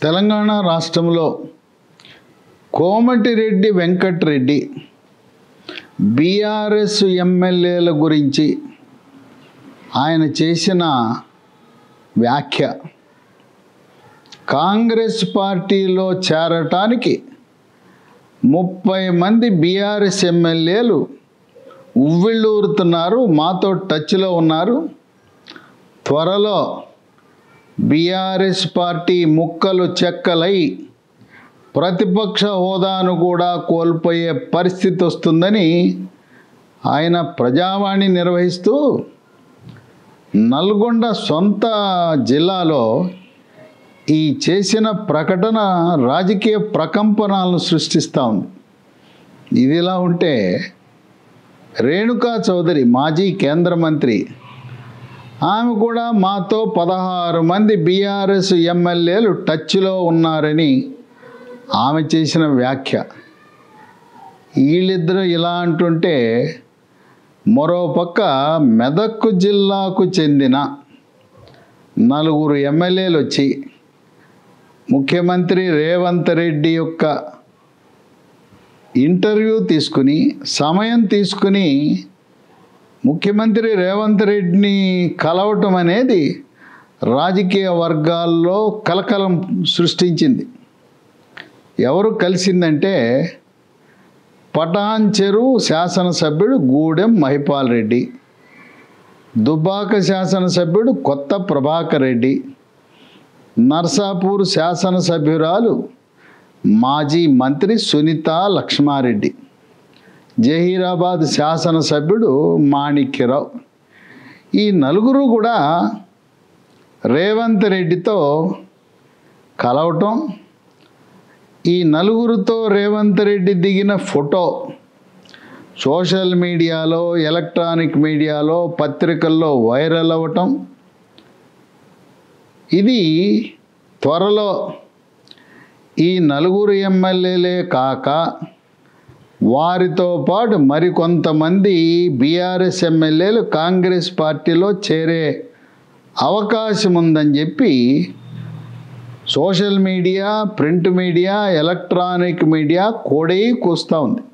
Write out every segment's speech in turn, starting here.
తెలంగాణ రాష్ట్రంలో కోమటిరెడ్డి వెంకటరెడ్డి బీఆర్ఎస్ ఎమ్మెల్యేల గురించి ఆయన చేసిన వ్యాఖ్య కాంగ్రెస్ పార్టీలో చేరటానికి ముప్పై మంది బీఆర్ఎస్ ఎమ్మెల్యేలు ఉవ్విళ్ళూరుతున్నారు మాతో టచ్లో ఉన్నారు త్వరలో బీఆర్ఎస్ పార్టీ ముక్కలు చెక్కలై ప్రతిపక్ష హోదాను కూడా కోల్పోయే పరిస్థితి వస్తుందని ఆయన ప్రజావాణి నిర్వహిస్తూ నల్గొండ సొంత జిల్లాలో ఈ చేసిన ప్రకటన రాజకీయ ప్రకంపనాలను సృష్టిస్తూ ఉంది ఇదిలా ఉంటే రేణుకా చౌదరి మాజీ కేంద్ర మంత్రి ఆమె కూడా మాతో పదహారు మంది బీఆర్ఎస్ ఎమ్మెల్యేలు టచ్లో ఉన్నారని ఆమె చేసిన వ్యాఖ్య వీళ్ళిద్దరూ ఇలా అంటుంటే మరోపక్క మెదక్ జిల్లాకు చెందిన నలుగురు ఎమ్మెల్యేలు వచ్చి ముఖ్యమంత్రి రేవంత్ రెడ్డి యొక్క ఇంటర్వ్యూ తీసుకుని సమయం తీసుకుని ముఖ్యమంత్రి రేవంత్ రెడ్డిని కలవటం అనేది రాజకీయ వర్గాల్లో కలకలం సృష్టించింది ఎవరు కలిసిందంటే పటాన్ చెరువు శాసనసభ్యుడు గూడెం మహిపాల్ రెడ్డి దుబ్బాక శాసనసభ్యుడు కొత్త ప్రభాకర్ రెడ్డి నర్సాపూర్ శాసనసభ్యురాలు మాజీ మంత్రి సునీత లక్ష్మారెడ్డి జహీరాబాద్ శాసనసభ్యుడు మాణిక్యరావు ఈ నలుగురు కూడా రేవంత్ రెడ్డితో కలవటం ఈ నలుగురితో రేవంత్ రెడ్డి దిగిన ఫోటో సోషల్ మీడియాలో ఎలక్ట్రానిక్ మీడియాలో పత్రికల్లో వైరల్ అవ్వటం ఇది త్వరలో ఈ నలుగురు ఎమ్మెల్యేలే కాక వారితో పాటు మరికొంతమంది బీఆర్ఎస్ ఎమ్మెల్యేలు కాంగ్రెస్ పార్టీలో చేరే అవకాశం ఉందని చెప్పి social media print media electronic media కోడే కూస్తూ ఉంది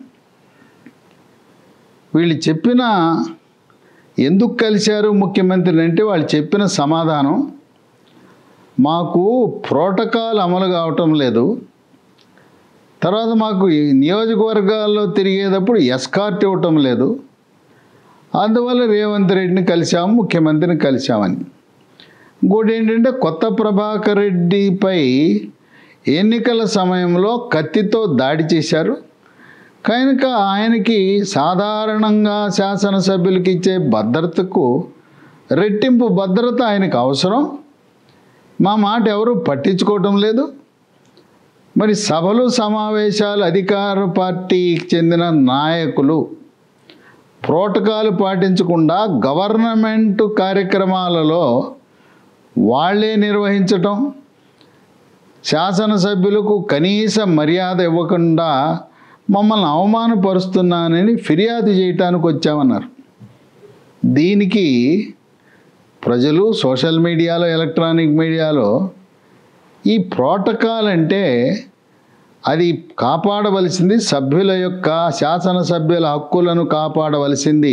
వీళ్ళు చెప్పిన ఎందుకు కలిశారు ముఖ్యమంత్రిని అంటే వాళ్ళు చెప్పిన సమాధానం మాకు ప్రోటోకాల్ అమలు కావటం లేదు తర్వాత మాకు ఈ నియోజకవర్గాల్లో తిరిగేటప్పుడు ఎస్కార్ట్ ఇవ్వటం లేదు అందువల్ల రేవంత్ రెడ్డిని కలిశాము ముఖ్యమంత్రిని కలిశామని ఇంకోటి ఏంటంటే కొత్త ప్రభాకర్ రెడ్డిపై ఎన్నికల సమయంలో కత్తితో దాడి చేశారు కనుక ఆయనకి సాధారణంగా శాసనసభ్యులకి ఇచ్చే భద్రతకు రెట్టింపు భద్రత ఆయనకు అవసరం మా మాట ఎవరు పట్టించుకోవటం లేదు మరి సభలు సమావేశాలు అధికార పార్టీకి చెందిన నాయకులు ప్రోటోకాల్ పాటించకుండా గవర్నమెంట్ కార్యక్రమాలలో వాళ్ళే నిర్వహించటం శాసనసభ్యులకు కనీస మర్యాద ఇవ్వకుండా మమ్మల్ని అవమానపరుస్తున్నానని ఫిర్యాదు చేయటానికి వచ్చామన్నారు దీనికి ప్రజలు సోషల్ మీడియాలో ఎలక్ట్రానిక్ మీడియాలో ఈ ప్రోటోకాల్ అంటే అది కాపాడవలసింది సభ్యుల యొక్క శాసనసభ్యుల హక్కులను కాపాడవలసింది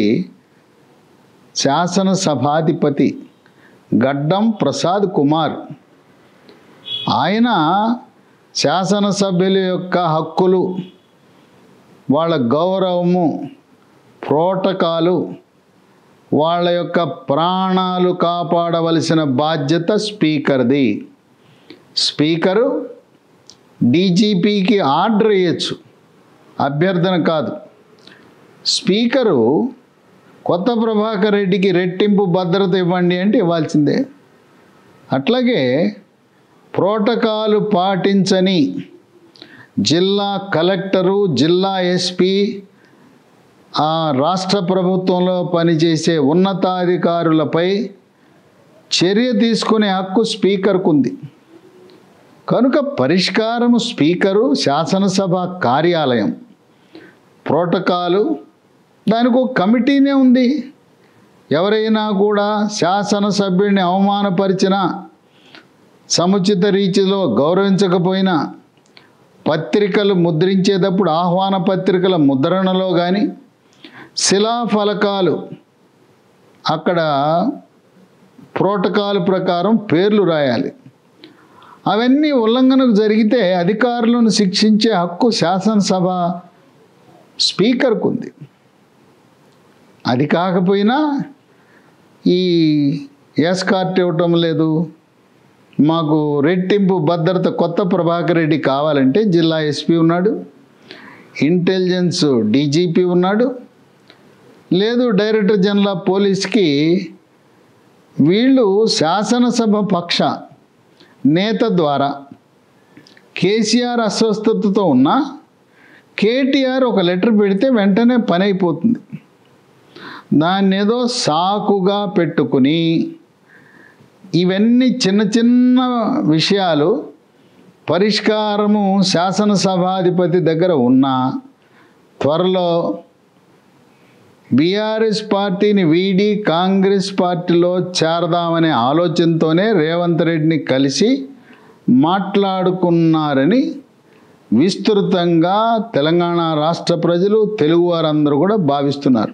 శాసనసభాధిపతి గడ్డం ప్రసాద్ కుమార్ ఆయన శాసనసభ్యుల యొక్క హక్కులు వాళ్ళ గౌరవము ప్రోటోకాలు వాళ్ళ యొక్క ప్రాణాలు కాపాడవలసిన బాధ్యత స్పీకర్ది స్పీకరు డీజీపీకి ఆర్డర్ ఇవ్వచ్చు అభ్యర్థన కాదు స్పీకరు కొత్త ప్రభాకర్ రెడ్డికి రెట్టింపు భద్రత ఇవ్వండి అంటే ఇవ్వాల్సిందే అట్లాగే ప్రోటోకాలు పాటించని జిల్లా కలెక్టరు జిల్లా ఎస్పీ ఆ రాష్ట్ర ప్రభుత్వంలో పనిచేసే ఉన్నతాధికారులపై చర్య తీసుకునే హక్కు స్పీకర్కు ఉంది కనుక పరిష్కారము స్పీకరు శాసనసభ కార్యాలయం ప్రోటోకాలు దానికి ఒక కమిటీనే ఉంది ఎవరైనా కూడా శాసనసభ్యుడిని అవమానపరిచినా సముచిత రీతిలో గౌరవించకపోయినా పత్రికలు ముద్రించేటప్పుడు ఆహ్వాన పత్రికల ముద్రణలో కానీ శిలాఫలకాలు అక్కడ ప్రోటోకాల్ ప్రకారం పేర్లు రాయాలి అవన్నీ ఉల్లంఘనకు జరిగితే అధికారులను శిక్షించే హక్కు శాసనసభ స్పీకర్కు ఉంది అది కాకపోయినా ఈ ఎస్కార్ట్ ఇవ్వటం లేదు మాకు రెట్టింపు భద్రత కొత్త ప్రభాకర్ రెడ్డి కావాలంటే జిల్లా ఎస్పీ ఉన్నాడు ఇంటెలిజెన్స్ డీజీపీ ఉన్నాడు లేదు డైరెక్టర్ జనరల్ ఆఫ్ పోలీస్కి వీళ్ళు శాసనసభ పక్ష నేత ద్వారా కేసీఆర్ అస్వస్థతతో ఉన్న కేటీఆర్ ఒక లెటర్ పెడితే వెంటనే పని అయిపోతుంది దాన్ని ఏదో సాకుగా పెట్టుకుని ఇవన్నీ చిన్న చిన్న విషయాలు పరిష్కారము శాసనసభాధిపతి దగ్గర ఉన్న త్వరలో బీఆర్ఎస్ పార్టీని వీడి కాంగ్రెస్ పార్టీలో చేరదామనే ఆలోచనతోనే రేవంత్ రెడ్డిని కలిసి మాట్లాడుకున్నారని విస్తృతంగా తెలంగాణ రాష్ట్ర ప్రజలు తెలుగు వారందరూ కూడా భావిస్తున్నారు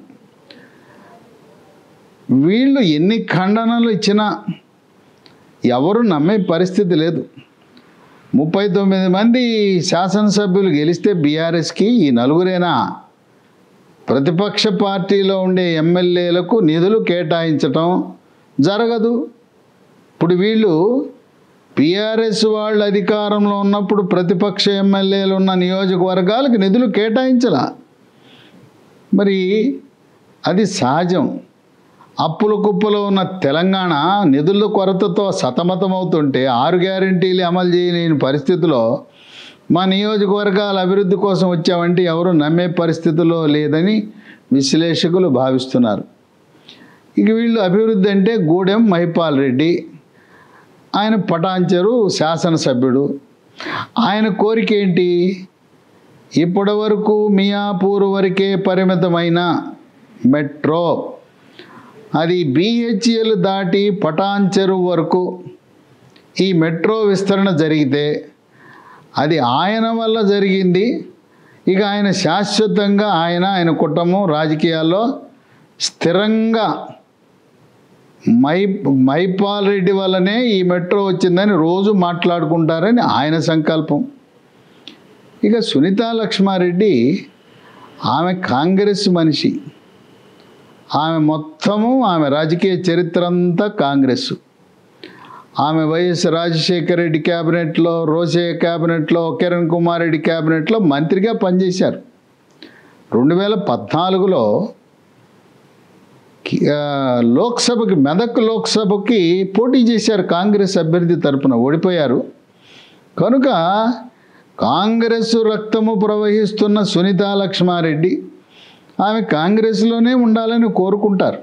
వీళ్ళు ఎన్ని ఖండనలు ఇచ్చినా ఎవరు నమ్మే పరిస్థితి లేదు ముప్పై తొమ్మిది మంది శాసనసభ్యులు గెలిస్తే బీఆర్ఎస్కి ఈ నలుగురేనా ప్రతిపక్ష పార్టీలో ఉండే ఎమ్మెల్యేలకు నిధులు కేటాయించటం జరగదు ఇప్పుడు వీళ్ళు పిఆర్ఎస్ వాళ్ళు అధికారంలో ఉన్నప్పుడు ప్రతిపక్ష ఎమ్మెల్యేలు ఉన్న నియోజకవర్గాలకు నిధులు కేటాయించలా మరి అది సహజం అప్పుల కుప్పలో ఉన్న తెలంగాణ నిధుల కొరతతో సతమతమవుతుంటే ఆరు గ్యారంటీలు అమలు చేయలేని పరిస్థితిలో మా నియోజకవర్గాల అభివృద్ధి కోసం వచ్చామంటే ఎవరు నమ్మే పరిస్థితిలో లేదని విశ్లేషకులు భావిస్తున్నారు ఇక వీళ్ళు అభివృద్ధి అంటే గూడెం మహిపాల్ రెడ్డి ఆయన పటాంచెరు శాసనసభ్యుడు ఆయన కోరిక ఏంటి ఇప్పటి వరకు మియాపూర్ వరకే పరిమితమైన మెట్రో అది బీహెచ్ఎల్ దాటి పటాన్చెరు వరకు ఈ మెట్రో విస్తరణ జరిగితే అది ఆయన వల్ల జరిగింది ఇక ఆయన శాశ్వతంగా ఆయన ఆయన కుటుంబం రాజకీయాల్లో స్థిరంగా మై మైపాల్ రెడ్డి వల్లనే ఈ మెట్రో వచ్చిందని రోజు మాట్లాడుకుంటారని ఆయన సంకల్పం ఇక సునీతా లక్ష్మారెడ్డి ఆమె కాంగ్రెస్ మనిషి ఆమె మొత్తము ఆమె రాజకీయ చరిత్ర అంతా కాంగ్రెస్ ఆమె వైఎస్ రాజశేఖర రెడ్డి క్యాబినెట్లో రోసయ్య క్యాబినెట్లో కిరణ్ కుమార్ రెడ్డి క్యాబినెట్లో మంత్రిగా పనిచేశారు రెండు వేల పద్నాలుగులో కి- ఆ, లోక్సభకి మెదక్ లోక్సభకి పోటీ చేశారు కాంగ్రెస్ అభ్యర్థి తరపున ఓడిపోయారు కనుక కాంగ్రెస్ రక్తము ప్రవహిస్తున్న సునీతా లక్ష్మారెడ్డి ఆమె కాంగ్రెస్లోనే ఉండాలని కోరుకుంటారు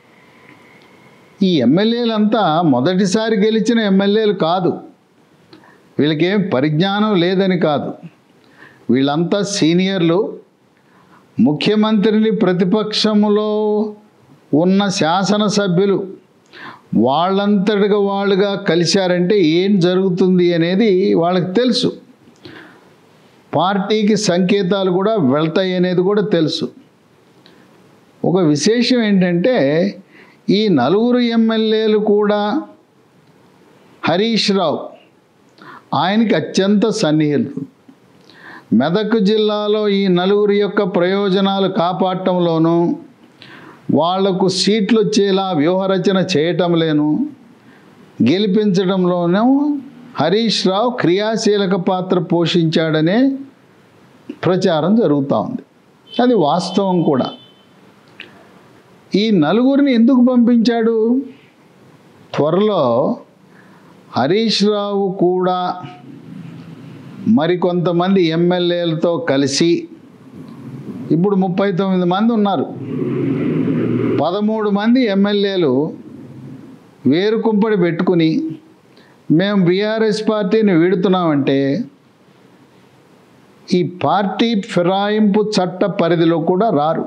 ఈ ఎమ్మెల్యేలంతా మొదటిసారి గెలిచిన ఎమ్మెల్యేలు కాదు వీళ్ళకేం పరిజ్ఞానం లేదని కాదు వీళ్ళంతా సీనియర్లు ముఖ్యమంత్రిని ప్రతిపక్షములో ఉన్న శాసనసభ్యులు వాళ్ళంతటిగా వాళ్ళుగా కలిశారంటే ఏం జరుగుతుంది అనేది వాళ్ళకి తెలుసు పార్టీకి సంకేతాలు కూడా వెళ్తాయి అనేది కూడా తెలుసు ఒక విశేషం ఏంటంటే ఈ నలుగురు ఎమ్మెల్యేలు కూడా హరీష్ రావు ఆయనకి అత్యంత సన్నిహితులు మెదక్ జిల్లాలో ఈ నలుగురి యొక్క ప్రయోజనాలు కాపాడటంలోనూ వాళ్లకు సీట్లు వచ్చేలా వ్యూహరచన చేయటం లేను గెలిపించడంలోనూ హరీష్ రావు క్రియాశీలక పాత్ర పోషించాడనే ప్రచారం జరుగుతూ ఉంది అది వాస్తవం కూడా ఈ నలుగురిని ఎందుకు పంపించాడు త్వరలో హరీష్ రావు కూడా మరికొంతమంది ఎమ్మెల్యేలతో కలిసి ఇప్పుడు ముప్పై తొమ్మిది మంది ఉన్నారు పదమూడు మంది ఎమ్మెల్యేలు వేరుకుంపడి పెట్టుకుని మేము బీఆర్ఎస్ పార్టీని వీడుతున్నామంటే ఈ పార్టీ ఫిరాయింపు చట్ట పరిధిలో కూడా రారు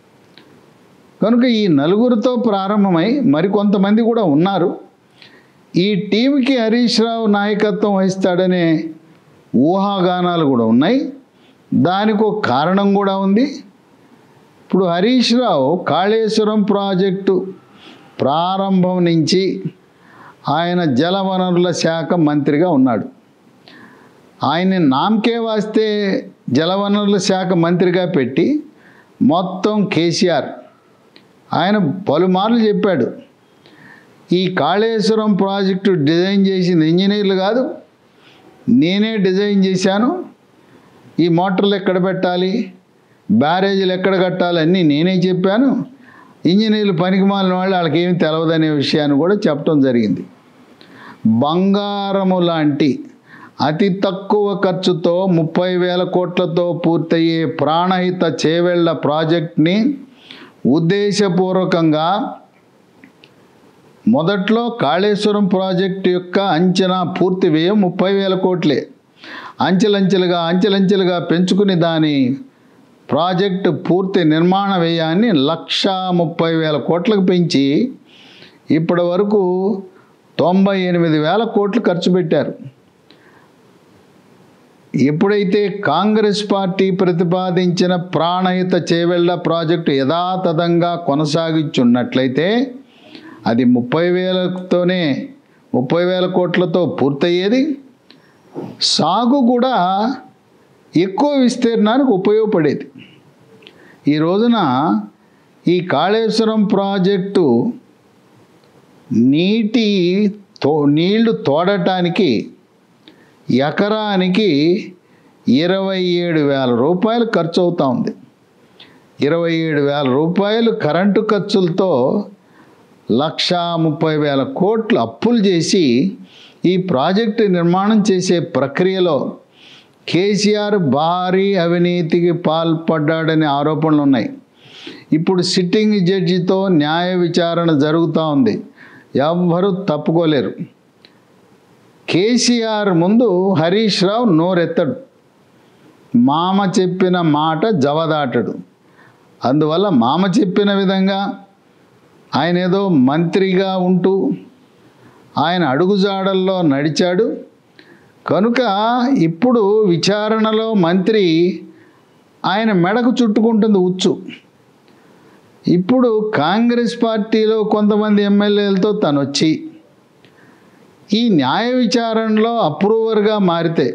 కనుక ఈ నలుగురితో ప్రారంభమై మరికొంతమంది కూడా ఉన్నారు ఈ టీంకి హరీష్ రావు నాయకత్వం వహిస్తాడనే ఊహాగానాలు కూడా ఉన్నాయి దానికి ఒక కారణం కూడా ఉంది ఇప్పుడు హరీష్ రావు కాళేశ్వరం ప్రాజెక్టు ప్రారంభం నుంచి ఆయన జలవనరుల శాఖ మంత్రిగా ఉన్నాడు ఆయన నామకే వాస్తే జలవనరుల శాఖ మంత్రిగా పెట్టి మొత్తం కేసీఆర్ ఆయన పలుమార్లు చెప్పాడు ఈ కాళేశ్వరం ప్రాజెక్టు డిజైన్ చేసింది ఇంజనీర్లు కాదు నేనే డిజైన్ చేశాను ఈ మోటార్లు ఎక్కడ పెట్టాలి బ్యారేజీలు ఎక్కడ కట్టాలి అన్నీ నేనే చెప్పాను ఇంజనీర్లు పనికి మాలిన వాళ్ళు వాళ్ళకి ఏమి తెలవదనే విషయాన్ని కూడా చెప్పడం జరిగింది బంగారము లాంటి అతి తక్కువ ఖర్చుతో ముప్పై వేల కోట్లతో పూర్తయ్యే ప్రాణహిత చేవెళ్ల ప్రాజెక్ట్ని ఉద్దేశపూర్వకంగా మొదట్లో కాళేశ్వరం ప్రాజెక్టు యొక్క అంచనా పూర్తి వ్యయం ముప్పై వేల కోట్లే అంచెలంచెలుగా అంచెలంచెలుగా పెంచుకుని దాని ప్రాజెక్టు పూర్తి నిర్మాణ వ్యయాన్ని లక్షా ముప్పై వేల కోట్లకు పెంచి ఇప్పటి వరకు తొంభై ఎనిమిది వేల కోట్లు ఖర్చు పెట్టారు ఎప్పుడైతే కాంగ్రెస్ పార్టీ ప్రతిపాదించిన ప్రాణహిత చేవెళ్ల ప్రాజెక్టు యథాతథంగా కొనసాగించున్నట్లయితే అది ముప్పై వేలతోనే ముప్పై వేల కోట్లతో పూర్తయ్యేది సాగు కూడా ఎక్కువ విస్తీర్ణానికి ఉపయోగపడేది ఈ రోజున ఈ కాళేశ్వరం ప్రాజెక్టు నీటి తో నీళ్లు తోడటానికి ఎకరానికి ఇరవై ఏడు వేల రూపాయలు ఖర్చు అవుతా ఉంది ఇరవై ఏడు వేల రూపాయలు కరెంటు ఖర్చులతో లక్షా ముప్పై వేల కోట్లు అప్పులు చేసి ఈ ప్రాజెక్టు నిర్మాణం చేసే ప్రక్రియలో కేసీఆర్ భారీ అవినీతికి పాల్పడ్డాడనే ఆరోపణలు ఉన్నాయి ఇప్పుడు సిట్టింగ్ జడ్జితో న్యాయ విచారణ జరుగుతూ ఉంది ఎవ్వరూ తప్పుకోలేరు కేసీఆర్ ముందు హరీష్ రావు నోరెత్తడు మామ చెప్పిన మాట జవదాటడు అందువల్ల మామ చెప్పిన విధంగా ఆయన ఏదో మంత్రిగా ఉంటూ ఆయన అడుగుజాడల్లో నడిచాడు కనుక ఇప్పుడు విచారణలో మంత్రి ఆయన మెడకు చుట్టుకుంటుంది ఉచ్చు ఇప్పుడు కాంగ్రెస్ పార్టీలో కొంతమంది ఎమ్మెల్యేలతో తను వచ్చి ఈ న్యాయ విచారణలో అప్రూవర్గా మారితే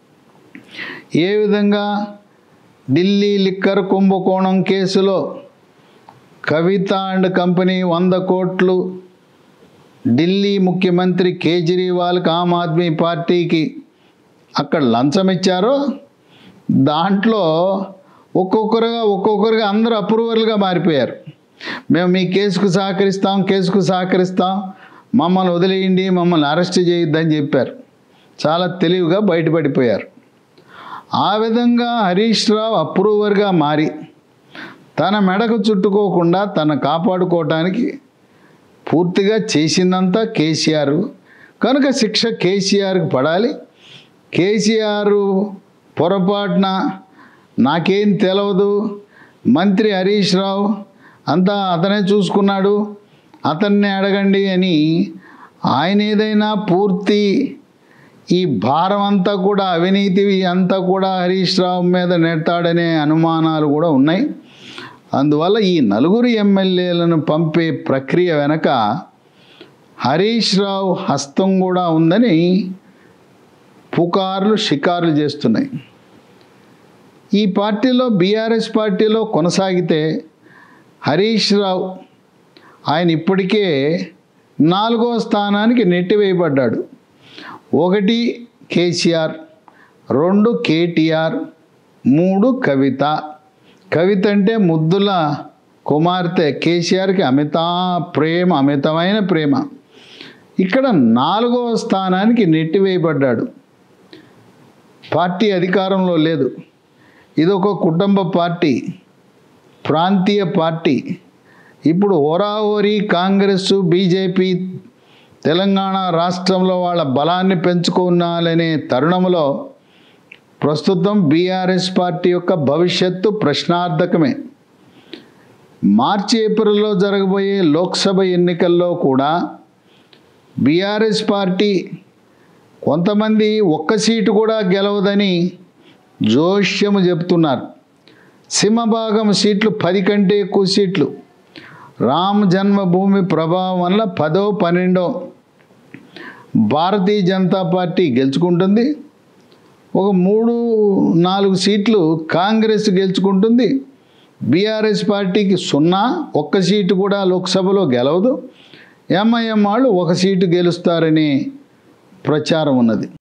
ఏ విధంగా ఢిల్లీ లిక్కర్ కుంభకోణం కేసులో కవిత అండ్ కంపెనీ వంద కోట్లు ఢిల్లీ ముఖ్యమంత్రి కేజ్రీవాల్కి ఆమ్ ఆద్మీ పార్టీకి అక్కడ లంచం ఇచ్చారో దాంట్లో ఒక్కొక్కరుగా ఒక్కొక్కరుగా అందరూ అప్రూవర్లుగా మారిపోయారు మేము మీ కేసుకు సహకరిస్తాం కేసుకు సహకరిస్తాం మమ్మల్ని వదిలేయండి మమ్మల్ని అరెస్ట్ చేయొద్దని చెప్పారు చాలా తెలివిగా బయటపడిపోయారు ఆ విధంగా హరీష్ రావు అప్రూవర్గా మారి తన మెడకు చుట్టుకోకుండా తన కాపాడుకోవటానికి పూర్తిగా చేసిందంతా కేసీఆర్ కనుక శిక్ష కేసీఆర్కి పడాలి కేసీఆర్ పొరపాటున నాకేం తెలవదు మంత్రి హరీష్ రావు అంతా అతనే చూసుకున్నాడు అతన్నే అడగండి అని ఆయన ఏదైనా పూర్తి ఈ భారం అంతా కూడా అవినీతి అంతా కూడా హరీష్ రావు మీద నెడతాడనే అనుమానాలు కూడా ఉన్నాయి అందువల్ల ఈ నలుగురు ఎమ్మెల్యేలను పంపే ప్రక్రియ వెనక హరీష్ రావు హస్తం కూడా ఉందని పుకార్లు షికార్లు చేస్తున్నాయి ఈ పార్టీలో బీఆర్ఎస్ పార్టీలో కొనసాగితే హరీష్ రావు ఆయన ఇప్పటికే నాలుగో స్థానానికి నెట్టివేయబడ్డాడు ఒకటి కేసీఆర్ రెండు కేటీఆర్ మూడు కవిత కవిత అంటే ముద్దుల కుమార్తె కేసీఆర్కి అమితా ప్రేమ అమితమైన ప్రేమ ఇక్కడ నాలుగవ స్థానానికి నెట్టివేయబడ్డాడు పార్టీ అధికారంలో లేదు ఇది ఒక కుటుంబ పార్టీ ప్రాంతీయ పార్టీ ఇప్పుడు ఓరాఓరి కాంగ్రెస్ బీజేపీ తెలంగాణ రాష్ట్రంలో వాళ్ళ బలాన్ని పెంచుకున్నాలనే తరుణంలో ప్రస్తుతం బీఆర్ఎస్ పార్టీ యొక్క భవిష్యత్తు ప్రశ్నార్థకమే మార్చి ఏప్రిల్లో జరగబోయే లోక్సభ ఎన్నికల్లో కూడా బీఆర్ఎస్ పార్టీ కొంతమంది ఒక్క సీటు కూడా గెలవదని జోష్యము చెప్తున్నారు సింహభాగం సీట్లు పది కంటే ఎక్కువ సీట్లు రామ్ జన్మభూమి ప్రభావం వల్ల పదో పన్నెండో భారతీయ జనతా పార్టీ గెలుచుకుంటుంది ఒక మూడు నాలుగు సీట్లు కాంగ్రెస్ గెలుచుకుంటుంది బీఆర్ఎస్ పార్టీకి సున్నా ఒక్క సీటు కూడా లోక్సభలో గెలవదు ఎంఐఎం వాళ్ళు ఒక సీటు గెలుస్తారని ప్రచారం ఉన్నది